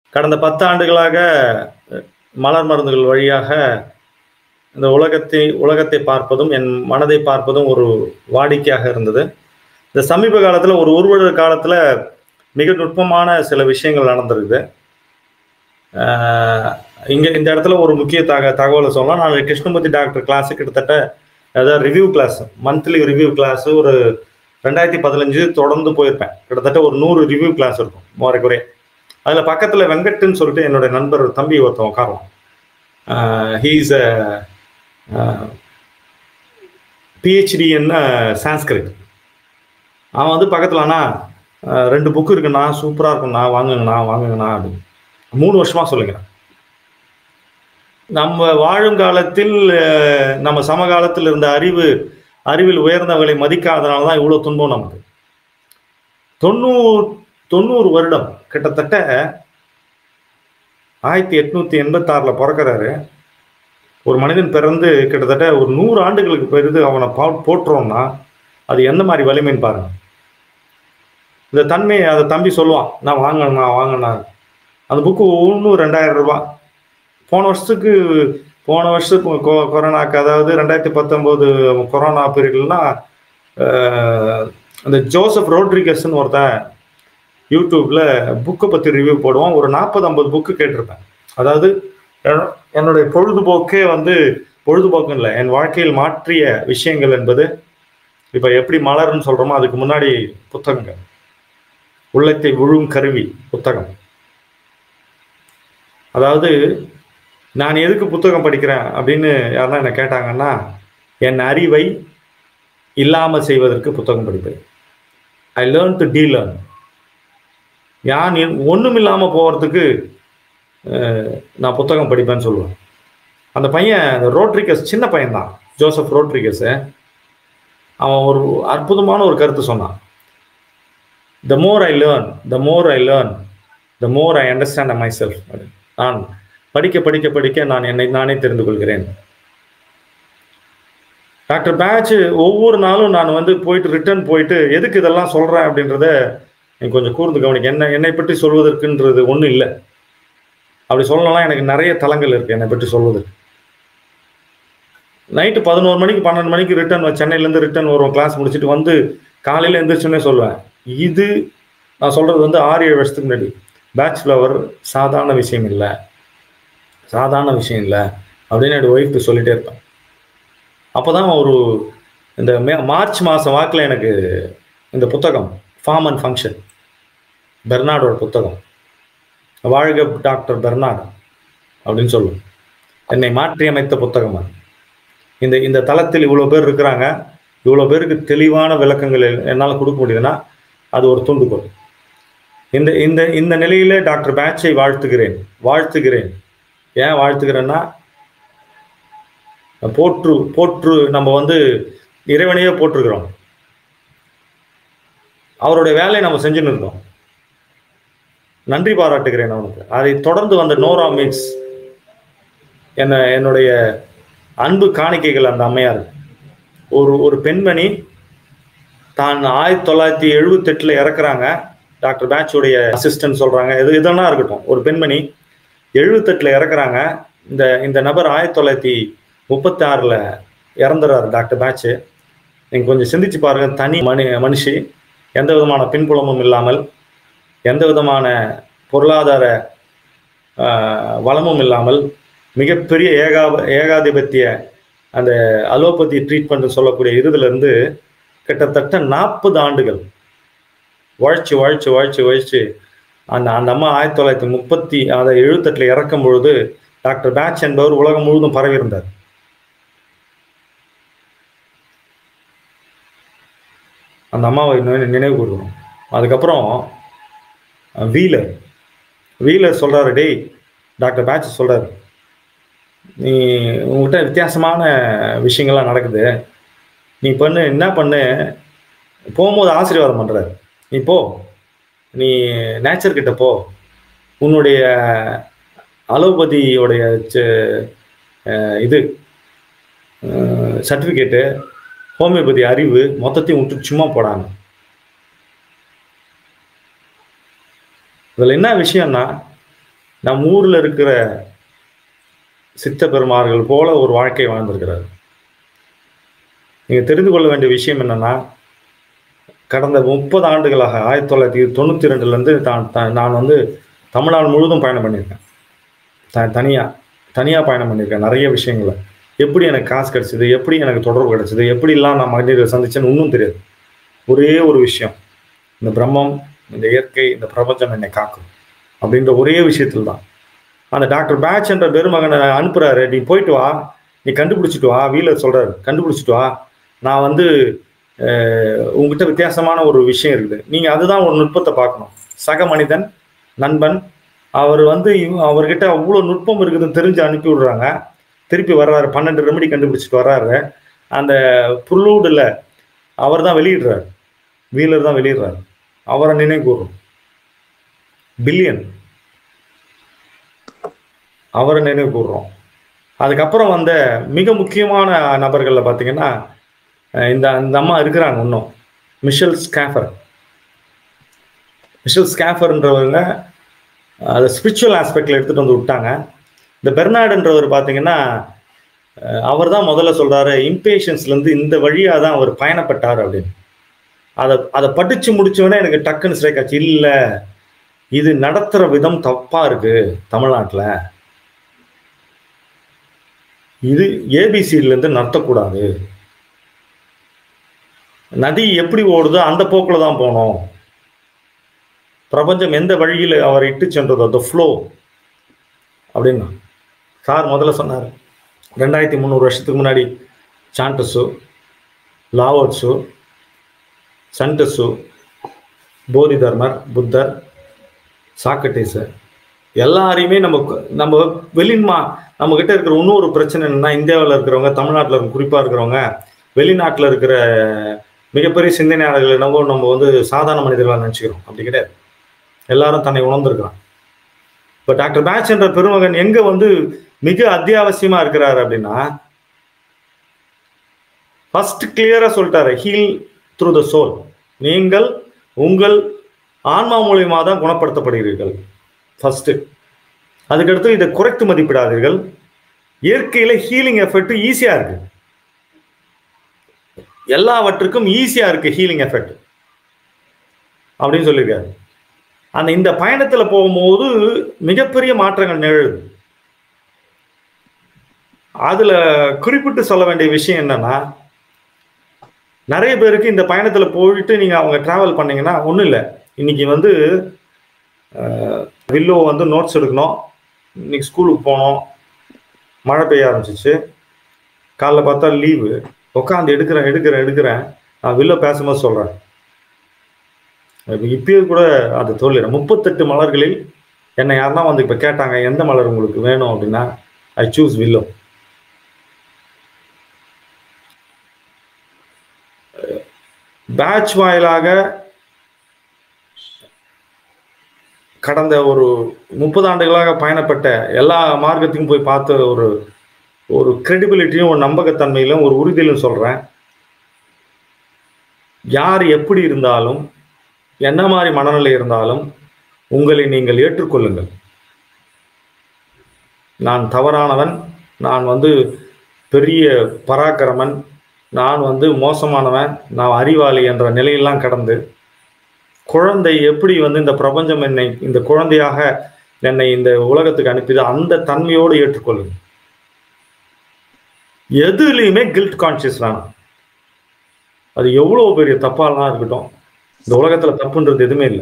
கடந்த பத்து ஆண்டுகளாக மலர் மருந்துகள் வழியாக இந்த உலகத்தை உலகத்தை பார்ப்பதும் என் மனதை பார்ப்பதும் ஒரு வாடிக்கையாக இருந்தது இந்த சமீப காலத்தில் ஒரு ஒரு வருட காலத்தில் மிக நுட்பமான சில விஷயங்கள் நடந்திருக்குது இங்கே இந்த இடத்துல ஒரு முக்கிய தக தகவலை சொல்லலாம் நான் கிருஷ்ணமூர்த்தி டாக்டர் கிளாஸு கிட்டத்தட்ட அதாவது review class monthly review class ஒரு ரெண்டாயிரத்தி பதினஞ்சு தொடர்ந்து போயிருப்பேன் கிட்டத்தட்ட ஒரு நூறு ரிவ்யூ கிளாஸ் இருக்கும் முறைக்குறைய அதில் பக்கத்தில் வெங்கட்னு சொல்லிட்டு என்னுடைய நண்பர் தம்பி ஒருத்தன் உட்காருவான் ஹீஸ் பிஹெச்டி என்ன சான்ஸ்கிரிட் அவன் வந்து பக்கத்தில் அண்ணா ரெண்டு புக்கு இருக்குண்ணா சூப்பராக இருக்குண்ணா வாங்குங்கண்ணா வாங்குங்கண்ணா அப்படின்னு மூணு வருஷமா சொல்லுங்க நம்ம வாழும் காலத்தில் நம்ம சமகாலத்தில் இருந்த அறிவு அறிவில் உயர்ந்தவர்களை மதிக்காதனால தான் இவ்வளோ துன்பம் நமக்கு தொண்ணூறு தொண்ணூறு வருடம் கிட்டத்தட்ட ஆயிரத்தி எட்நூத்தி எண்பத்தி ஆறுல பிறக்கிறாரு ஒரு மனிதன் பிறந்து கிட்டத்தட்ட ஒரு நூறு ஆண்டுகளுக்கு பிறகு அவனை பா போட்டுறோம்னா அது எந்த மாதிரி வலிமைன்னு பாருங்க இந்த தன்மையை அதை தம்பி சொல்லுவான் நான் வாங்கினா வாங்கினா அந்த புக்கு ஒன்றும் ரெண்டாயிரம் ரூபாய் போன வருஷத்துக்கு போன வருஷத்துக்கு கொ கொரோனாக்கு அதாவது ரெண்டாயிரத்தி பத்தொம்போது கொரோனா பீரியட்லாம் அந்த ஜோசப் ரோட்ரிகஸ்ன்னு ஒருத்தன் யூடியூப்ல புக்கை பற்றி ரிவ்யூ போடுவான் ஒரு நாற்பது ஐம்பது புக்கு கேட்டிருப்பேன் அதாவது என்னுடைய பொழுதுபோக்கே வந்து பொழுதுபோக்கு இல்லை என் வாழ்க்கையில் மாற்றிய விஷயங்கள் என்பது இப்போ எப்படி மலர்னு சொல்கிறோமோ அதுக்கு முன்னாடி புத்தகங்கள் உள்ளத்தை விழும் கருவி புத்தகம் அதாவது நான் எதுக்கு புத்தகம் படிக்கிறேன் அப்படின்னு யாருன்னா என்ன கேட்டாங்கன்னா என் அறிவை இல்லாமல் செய்வதற்கு புத்தகம் படிப்பேன் I learn to delearn யான் ஒன்றும் இல்லாமல் போகிறதுக்கு நான் புத்தகம் படிப்பேன்னு சொல்லுவேன் அந்த பையன் அந்த ரோட்ரிகஸ் சின்ன பையன்தான் ஜோசப் ரோட்ரிகஸு அவன் ஒரு அற்புதமான ஒரு கருத்து சொன்னான் the more I learn the more I learn the more I understand myself நான் படிக்க படிக்க படிக்க நான் என்னை நானே தெரிந்து கொள்கிறேன் டாக்டர் பேட்ச் ஒவ்வொரு நாளும் நான் வந்து போயிட்டு ரிட்டர்ன் போயிட்டு எதுக்கு இதெல்லாம் சொல்கிறேன் அப்படின்றத நீங்க கொஞ்சம் கூர்ந்து கவனிக்க என்ன என்னை பற்றி சொல்வதற்குன்றது ஒன்றும் இல்லை அப்படி சொல்லலாம் எனக்கு நிறைய தளங்கள் இருக்கு என்னை பற்றி சொல்வதற்கு நைட்டு பதினோரு மணிக்கு பன்னெண்டு மணிக்கு ரிட்டர்ன் சென்னையிலேருந்து ரிட்டர்ன் வருவோம் கிளாஸ் முடிச்சுட்டு வந்து காலையில் எந்திரிச்சோன்னே சொல்லுவேன் இது நான் சொல்றது வந்து ஆறு ஏழு வருஷத்துக்கு முன்னாடி பேட்ச் ஃப்ளவர் சாதாரண விஷயம் இல்லை சாதாரண விஷயம் இல்லை அப்படின்னு என்னோட ஒய்ஃப்ட்டு சொல்லிட்டே இருப்பேன் அப்போ தான் ஒரு இந்த மே மார்ச் மாதம் வாக்கில் எனக்கு இந்த புத்தகம் ஃபார்ம் அண்ட் ஃபங்க்ஷன் பெர்னாடோட புத்தகம் வாழ்க டாக்டர் பெர்னாட் அப்படின்னு சொல்லுவோம் என்னை மாற்றி அமைத்த புத்தகம் அது இந்த இந்த தளத்தில் இவ்வளோ பேர் இருக்கிறாங்க இவ்வளோ பேருக்கு தெளிவான விளக்கங்கள் என்னால் கொடுக்க முடியுதுன்னா அது ஒரு தூண்டுகோல் இந்த இந்த இந்த நிலையிலே டாக்டர் பேட்சை வாழ்த்துகிறேன் வாழ்த்துகிறேன் ஏன் வாழ்த்துக்கிறேன்னா போற்று போற்று நம்ம வந்து இறைவனையே போட்டிருக்கிறோம் அவருடைய வேலையை நம்ம செஞ்சுன்னு இருந்தோம் நன்றி பாராட்டுகிறேன் அவனுக்கு அதை தொடர்ந்து வந்த நோரா மிக்ஸ் என்ன என்னுடைய அன்பு காணிக்கைகள் அந்த அம்மையார் ஒரு ஒரு பெண்மணி தான் ஆயிரத்தி தொள்ளாயிரத்தி எழுபத்தெட்டுல இறக்குறாங்க டாக்டர் பேட்சுடைய அசிஸ்டன்ட் சொல்றாங்க இது இதெல்லாம் இருக்கட்டும் ஒரு பெண்மணி எழுபத்தெட்டுல இறக்குறாங்க இந்த இந்த நபர் ஆயிரத்தி தொள்ளாயிரத்தி முப்பத்தி ஆறுல இறந்துறாரு டாக்டர் பேட்சு நீங்க கொஞ்சம் சிந்திச்சு பாருங்க தனி மனு மனுஷி எந்த விதமான பின்புலமும் இல்லாமல் எந்த விதமான பொருளாதார வளமும் இல்லாமல் மிகப்பெரிய ஏகா ஏகாதிபத்திய அந்த அலோபதி ட்ரீட்மெண்ட் சொல்லக்கூடிய இதுல இருந்து கிட்டத்தட்ட நாற்பது ஆண்டுகள் உழைச்சி உழைச்சி உழைச்சி உழைச்சி அந்த அந்த அம்மா ஆயிரத்தி தொள்ளாயிரத்தி முப்பத்தி அதை எழுபத்தெட்டுல இறக்கும் பொழுது டாக்டர் பேட்ச் என்பவர் உலகம் முழுவதும் பரவி இருந்தார் அந்த அம்மாவை நினைவு கூறுகிறோம் அதுக்கப்புறம் வீலர் வீலர் சொல்றாரு டேய் டாக்டர் பேட்ச் சொல்றாரு நீ உங்ககிட்ட வித்தியாசமான விஷயங்கள்லாம் நடக்குது நீ பண்ணு என்ன பண்ணு போகும்போது ஆசீர்வாதம் பண்றாரு நீ போ நீ நேச்சர் கிட்ட போ உன்னுடைய அலோபதியோடைய இது சர்டிஃபிகேட்டு ஹோமியோபதி அறிவு மொத்தத்தையும் விட்டு சும்மா போடாங்க இதில் என்ன விஷயம்னா நம் ஊர்ல இருக்கிற சித்த பெருமார்கள் போல ஒரு வாழ்க்கை வாழ்ந்திருக்கிறார் நீங்க தெரிந்து கொள்ள வேண்டிய விஷயம் என்னன்னா கடந்த முப்பது ஆண்டுகளாக ஆயிரத்தி தொள்ளாயிரத்தி தொண்ணூத்தி ரெண்டுல இருந்து தான் தான் நான் வந்து தமிழ்நாடு முழுவதும் பயணம் பண்ணியிருக்கேன் த தனியா தனியா பயணம் பண்ணியிருக்கேன் நிறைய விஷயங்கள எப்படி எனக்கு காசு கிடைச்சது எப்படி எனக்கு தொடர்பு கிடைச்சது எப்படிலாம் நான் மனிதர்களை சந்திச்சேன்னு இன்னும் தெரியாது ஒரே ஒரு விஷயம் இந்த பிரம்மம் இந்த இயற்கை இந்த பிரபஞ்சம் என்னை காக்கும் அப்படின்ற ஒரே விஷயத்தில் தான் அந்த டாக்டர் பேட்ச் என்ற பெருமகனை அனுப்புறாரு நீ போயிட்டு வா நீ கண்டுபிடிச்சிட்டு வா வீலர் சொல்றாரு கண்டுபிடிச்சிட்டு வா நான் வந்து அஹ், உங்ககிட்ட வித்தியாசமான ஒரு விஷயம் இருக்குது நீங்க அதுதான் ஒரு நுட்பத்தை பார்க்கணும் சக மனிதன் நண்பன் அவர் வந்து இவ- அவர்கிட்ட அவ்வளோ நுட்பம் இருக்குதுன்னு தெரிஞ்சு அனுப்பி விடுறாங்க திருப்பி வர்றாரு பன்னெண்டு ரெமடி கண்டுபிடிச்சிட்டு வர்றாரு அந்த புல்லூடில் அவர் தான் வெளியிடுறாரு வீலர் தான் வெளியிடுறாரு அவரை நினைவு கூறும் பில்லியன் அவரை நினைவு கூறுறோம் அதுக்கப்புறம் வந்த மிக முக்கியமான நபர்களில் பார்த்தீங்கன்னா அஹ் இந்த இந்த அம்மா இருக்கிறாங்க இன்னும் மிஷல் ஸ்கேஃபர் மிஷல் ஸ்கேஃபர்ன்றவங்க அதை ஸ்பிரிச்சுவல் ஆஸ்பெக்டில் எடுத்துகிட்டு வந்து விட்டாங்க இந்த பெர்னாடுன்றவர் பார்த்தீங்கன்னா அவர் தான் முதல்ல சொல்கிறாரு இம்பேஷன்ஸ்லேருந்து இந்த வழியாக தான் அவர் பயணப்பட்டார் அப்படின்னு அதை அதை படித்து முடிச்சோடனே எனக்கு டக்குன்னு ஸ்ட்ரைக் ஆச்சு இல்லை இது நடத்துகிற விதம் தப்பாக இருக்கு தமிழ்நாட்டில் இது ஏபிசியிலேருந்து நடத்தக்கூடாது நதி எப்படி ஓடுதோ அந்த போக்கில் தான் போகணும் பிரபஞ்சம் எந்த வழியில் அவர் இட்டு சென்றதோ அந்த ஃப்ளோ அப்படின்னா சார் முதல்ல சொன்னார் ரெண்டாயிரத்தி முந்நூறு வருஷத்துக்கு முன்னாடி சாண்டஸு லாவோட்ஸு சண்டஸு போதி தர்மர் புத்தர் சாக்கட்டேஸு எல்லாரையுமே நம்ம நம்ம வெளிமா நம்ம கிட்ட இருக்கிற இன்னொரு பிரச்சனை என்னன்னா இந்தியாவில் இருக்கிறவங்க தமிழ்நாட்டில் இருக்க குறிப்பாக இருக்கிறவங்க வெளிநாட்டில் இருக்கிற மிகப்பெரிய சிந்தனையாளர்கள் என்னவோ நம்ம வந்து சாதாரண மனிதர்களாக நினச்சிக்கிறோம் அப்படி கிடையாது எல்லாரும் தன்னை உணர்ந்திருக்கிறான் இப்போ டாக்டர் பேட்ச் என்ற பெருமகன் எங்க வந்து மிக அத்தியாவசியமா இருக்கிறாரு அப்படின்னா ஃபர்ஸ்ட் கிளியரா சொல்லிட்டாரு ஹீல் த்ரூ த சோல் நீங்கள் உங்கள் ஆன்மா மூலியமா தான் குணப்படுத்தப்படுகிறீர்கள் ஃபர்ஸ்ட் அதுக்கடுத்து இதை குறைத்து மதிப்பிடாதீர்கள் இயற்கையில ஹீலிங் எஃபெக்ட் ஈஸியா இருக்கு எல்லாவற்றுக்கும் ஈஸியா இருக்கு ஹீலிங் எஃபெக்ட் அப்படின்னு சொல்லியிருக்காரு அந்த இந்த பயணத்துல போகும்போது மிகப்பெரிய மாற்றங்கள் நிகழுது அதுல குறிப்பிட்டு சொல்ல வேண்டிய விஷயம் என்னன்னா நிறைய பேருக்கு இந்த பயணத்துல போயிட்டு நீங்க அவங்க டிராவல் பண்ணீங்கன்னா ஒன்றும் இல்லை இன்னைக்கு வந்து வில்லோ வந்து நோட்ஸ் எடுக்கணும் இன்னைக்கு ஸ்கூலுக்கு போனோம் மழை பெய்ய ஆரம்பிச்சிச்சு காலைல பார்த்தா லீவு உட்காந்து எடுக்கிறேன் எடுக்கிறேன் எடுக்கிறேன் நான் வில்லோ பேசும்போது சொல்றேன் இப்பயே கூட அது சொல்லிடுறேன் முப்பத்தெட்டு மலர்களில் என்னை யாருன்னா வந்து இப்போ கேட்டாங்க எந்த மலர் உங்களுக்கு வேணும் அப்படின்னா ஐ சூஸ் வில்லோ பேட்ச் வாயிலாக கடந்த ஒரு முப்பது ஆண்டுகளாக பயணப்பட்ட எல்லா மார்க்கத்தையும் போய் பார்த்த ஒரு ஒரு கிரெடிபிலிட்டியும் ஒரு நம்பகத்தன்மையிலும் ஒரு உறுதியிலும் சொல்றேன் யார் எப்படி இருந்தாலும் என்ன மாதிரி மனநிலை இருந்தாலும் உங்களை நீங்கள் ஏற்றுக்கொள்ளுங்கள் நான் தவறானவன் நான் வந்து பெரிய பராக்கிரமன் நான் வந்து மோசமானவன் நான் அறிவாளி என்ற நிலையெல்லாம் கடந்து குழந்தை எப்படி வந்து இந்த பிரபஞ்சம் என்னை இந்த குழந்தையாக என்னை இந்த உலகத்துக்கு அனுப்பிது அந்த தன்மையோடு ஏற்றுக்கொள்ளுங்க எதுலேயுமே கில்ட் கான்சியஸ் வேணாம் அது எவ்வளோ பெரிய தப்பாலாம் இருக்கட்டும் இந்த உலகத்துல தப்புன்றது எதுவுமே இல்லை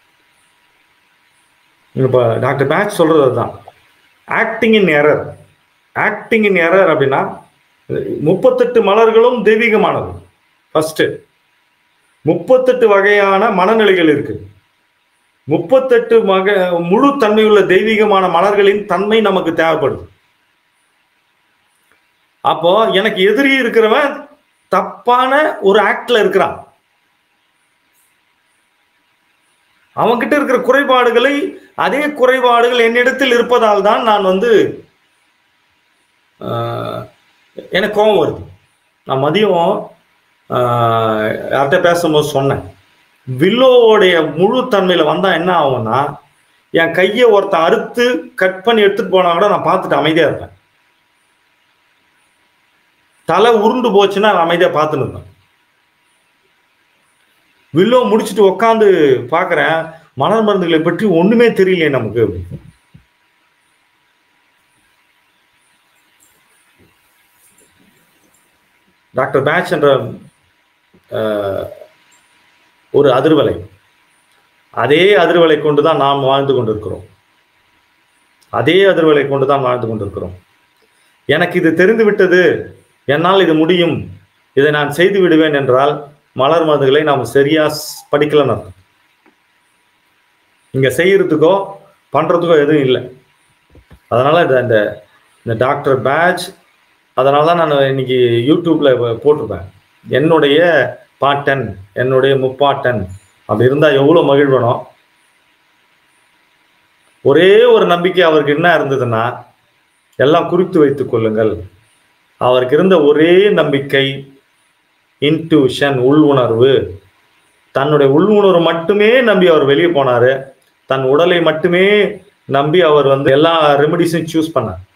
இப்போ டாக்டர் பேட்ச் சொல்றது அதுதான் acting in error acting in error அப்படின்னா முப்பத்தெட்டு மலர்களும் தெய்வீகமானது ஃபர்ஸ்ட் முப்பத்தெட்டு வகையான மனநிலைகள் இருக்கு முப்பத்தெட்டு மக முழு தன்மையுள்ள தெய்வீகமான மலர்களின் தன்மை நமக்கு தேவைப்படுது அப்போ எனக்கு எதிரி இருக்கிறவன் தப்பான ஒரு ஆக்ட்ல இருக்கிறான் அவன்கிட்ட இருக்கிற குறைபாடுகளை அதே குறைபாடுகள் என்னிடத்தில் இருப்பதால் தான் நான் வந்து எனக்கு கோபம் வருது நான் மதியம் யார்கிட்ட பேசும்போது சொன்னேன் வில்லோவுடைய முழு தன்மையில வந்தா என்ன ஆகும்னா என் கையை ஒருத்தன் அறுத்து கட் பண்ணி எடுத்துட்டு போனா கூட நான் பார்த்துட்டு அமைதியா இருப்பேன் தலை உருண்டு போச்சுன்னா நான் அமைதியா பார்த்துன்னு இருப்பேன் வில்லோ முடிச்சுட்டு உட்காந்து பார்க்கறேன் மலர் மருந்துகளை பற்றி ஒண்ணுமே தெரியலையே நமக்கு அப்படின்னு. டாக்டர் பேட்ச் என்ற அஹ், ஒரு அதிர்வலை அதே அதிர்வலை கொண்டு தான் நாம் வாழ்ந்து கொண்டிருக்கிறோம் அதே அதிர்வலை கொண்டு தான் வாழ்ந்து கொண்டிருக்கிறோம் எனக்கு இது தெரிந்து விட்டது என்னால் இது முடியும் இதை நான் செய்து விடுவேன் என்றால் மலர் மருந்துகளை நாம் சரியா ஸ்- படிக்கலன்னு அர்த்தம் இங்க செய்யறதுக்கோ பண்றதுக்கோ எதுவும் இல்லை அதனால இந்த இந்த இந்த டாக்டர் பேட்ச் அதனால தான் நான் இன்னைக்கு யூடியூப்ல போ- போட்டிருப்பேன் என்னுடைய பாட்டன் என்னுடைய முப்பாட்டன் அப்படி இருந்தா எவ்வளவு மகிழ்வனும் ஒரே ஒரு நம்பிக்கை அவருக்கு என்ன இருந்ததுன்னா எல்லாம் குறித்து வைத்துக் கொள்ளுங்கள் அவருக்கு இருந்த ஒரே நம்பிக்கை இன்ட்யூஷன் உள் உணர்வு தன்னுடைய உள் உணர்வு மட்டுமே நம்பி அவர் வெளியே போனாரு தன் உடலை மட்டுமே நம்பி அவர் வந்து எல்லா ரெமெடிஸையும் சூஸ் பண்ணார்